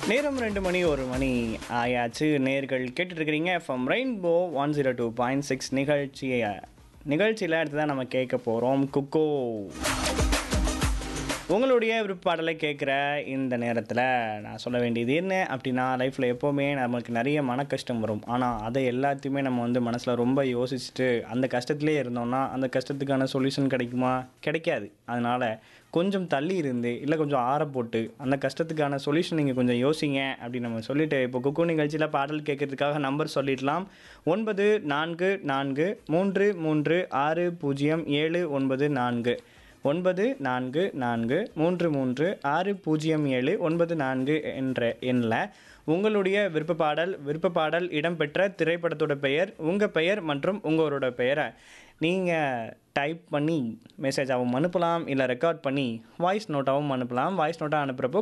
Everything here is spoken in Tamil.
நேரம் ரெண்டு மணி ஒரு மணி ஆயாச்சு நேர்கள் கேட்டுட்டு இருக்கிறீங்க from rainbow one zero two point six நிகழ்ச்சியை நிகழ்ச்சியில் அடுத்ததான் நம்ம கேட்க போகிறோம் குக்கோ உங்களுடைய விருப்பாடலை கேட்குற இந்த நேரத்தில் நான் சொல்ல வேண்டியது என்ன அப்படின்னா லைஃப்பில் எப்போவுமே நமக்கு நிறைய மன கஷ்டம் வரும் ஆனால் அதை எல்லாத்தையுமே நம்ம வந்து மனசில் ரொம்ப யோசிச்சுட்டு அந்த கஷ்டத்திலே இருந்தோம்னா அந்த கஷ்டத்துக்கான சொல்யூஷன் கிடைக்குமா கிடைக்காது அதனால் கொஞ்சம் தள்ளி இருந்து இல்லை கொஞ்சம் ஆற போட்டு அந்த கஷ்டத்துக்கான சொல்யூஷன் நீங்கள் கொஞ்சம் யோசிங்க அப்படின்னு நம்ம சொல்லிட்டு இப்போ குக்கு நிகழ்ச்சியில் பாடல் கேட்கறதுக்காக நம்பர் சொல்லிடலாம் ஒன்பது நான்கு நான்கு மூன்று மூன்று ஆறு பூஜ்ஜியம் ஏழு ஒன்பது நான்கு ஒன்பது நான்கு நான்கு மூன்று மூன்று ஆறு பூஜ்ஜியம் ஏழு ஒன்பது நான்கு என்ற எண்ணில் உங்களுடைய விருப்ப பாடல் விருப்ப பாடல் இடம்பெற்ற திரைப்படத்தோட பெயர் உங்கள் பெயர் மற்றும் உங்களோட பெயரை நீங்கள் டைப் பண்ணி மெசேஜாகவும் அனுப்பலாம் இல்லை ரெக்கார்ட் பண்ணி வாய்ஸ் நோட்டாகவும் அனுப்பலாம் வாய்ஸ் நோட்டாக அனுப்புகிறப்போ